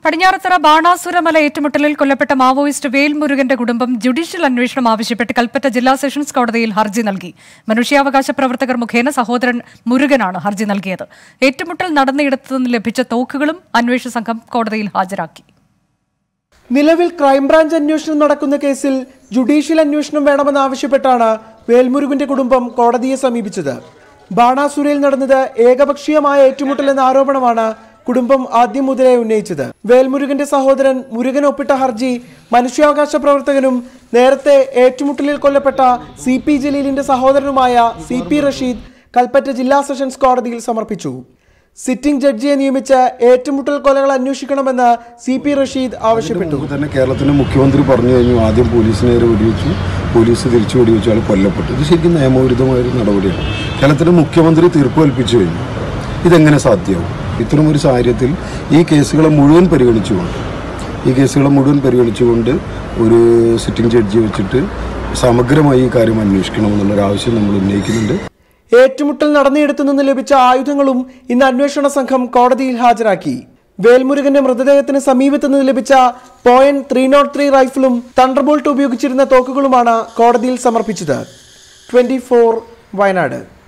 പടിഞ്ഞാറത്തറ ബാണാസുരമല ഏറ്റുമുട്ടലിൽ കൊല്ലപ്പെട്ട മാവോയിസ്റ്റ് വേൽമുരുകന്റെ കുടുംബം ജുഡീഷ്യൽ അന്വേഷണം ആവശ്യപ്പെട്ട് കൽപ്പറ്റ ജില്ലാ സെഷൻസ് കോടതിയിൽ ഹർജി നൽകി മനുഷ്യാവകാശ പ്രവർത്തകർ മുഖേന സഹോദരൻ മുരുകനാണ് ഹർജി നൽകിയത് ഏറ്റുമുട്ടൽ നടന്നയിടത്തു നിന്ന് ലഭിച്ച തോക്കുകളും അന്വേഷണ സംഘം കോടതിയിൽ ഹാജരാക്കി നിലവിൽ ക്രൈംബ്രാഞ്ച് അന്വേഷണം നടക്കുന്ന കേസിൽ ജുഡീഷ്യൽ അന്വേഷണം വേണമെന്നാവശ്യപ്പെട്ടാണ് വേൽമുരുകന്റെ കുടുംബം കോടതിയെ സമീപിച്ചത് ബാണാസുരയിൽ നടന്നത് ഏകപക്ഷീയമായ ഏറ്റുമുട്ടൽ എന്ന ആരോപണമാണ് കുടുംബം ആദ്യം മുതലേ ഉന്നയിച്ചത് വേൽമുരുകന്റെ സഹോദരൻ മുരുകൻ ഒപ്പിട്ട ഹർജി മനുഷ്യാവകാശ പ്രവർത്തകനും നേരത്തെ ഏറ്റുമുട്ടലിൽ കൊല്ലപ്പെട്ട സി പി ജലീലിന്റെ സഹോദരനുമായ സി പി റഷീദ് കൽപ്പറ്റ ജില്ലാ സെഷൻസ് കോടതിയിൽ സമർപ്പിച്ചു സിറ്റിംഗ് ജഡ്ജിയെ നിയമിച്ച് ഏറ്റുമുട്ടൽ കൊലകൾ അന്വേഷിക്കണമെന്ന് സി പി റഷീദ് ആവശ്യപ്പെട്ടു മുമ്പ് തന്നെ കേരളത്തിന്റെ മുഖ്യമന്ത്രി പറഞ്ഞു കഴിഞ്ഞു ആദ്യം പോലീസിന് നേരെ വെടിവെച്ചു പോലീസ് തിരിച്ചു വെടിവെച്ചു അയാൾ കൊല്ലപ്പെട്ടു ഇത് ശരിക്കും നിയമവിരുദ്ധമായ ഒരു നടപടിയാണ് കേരളത്തിന്റെ മുഖ്യമന്ത്രി തീർപ്പ് കൽപ്പിച്ചു കഴിഞ്ഞു ഇതെങ്ങനെ സാധ്യമാവും ഇത്തരം ഒരു സാഹചര്യത്തിൽ ഈ കേസുകളെ മുഴുവൻ പരിഗണിച്ചുകൊണ്ട് ഈ കേസുകളെ മുഴുവൻ പരിഗണിച്ചുകൊണ്ട് ഒരു സിറ്റിംഗ് ജഡ്ജി വെച്ചിട്ട് സമഗ്രമായി ഈ കാര്യം അന്വേഷിക്കണം എന്നുള്ളൊരു ആവശ്യം നമ്മൾ ഉന്നയിക്കുന്നുണ്ട് ഏറ്റുമുട്ടൽ നടന്നയിടത്തു നിന്ന് ലഭിച്ച ആയുധങ്ങളും ഇന്ന് അന്വേഷണ സംഘം കോടതിയിൽ ഹാജരാക്കി വേൽമുരുകന്റെ മൃതദേഹത്തിന് സമീപത്തു നിന്ന് ലഭിച്ച പോയിന്റ് ത്രീ നോട്ട് ത്രീ റൈഫിളും തണ്ടർബോൾട്ട് ഉപയോഗിച്ചിരുന്ന തോക്കുകളുമാണ് കോടതിയിൽ സമർപ്പിച്ചത് ട്വന്റി വയനാട്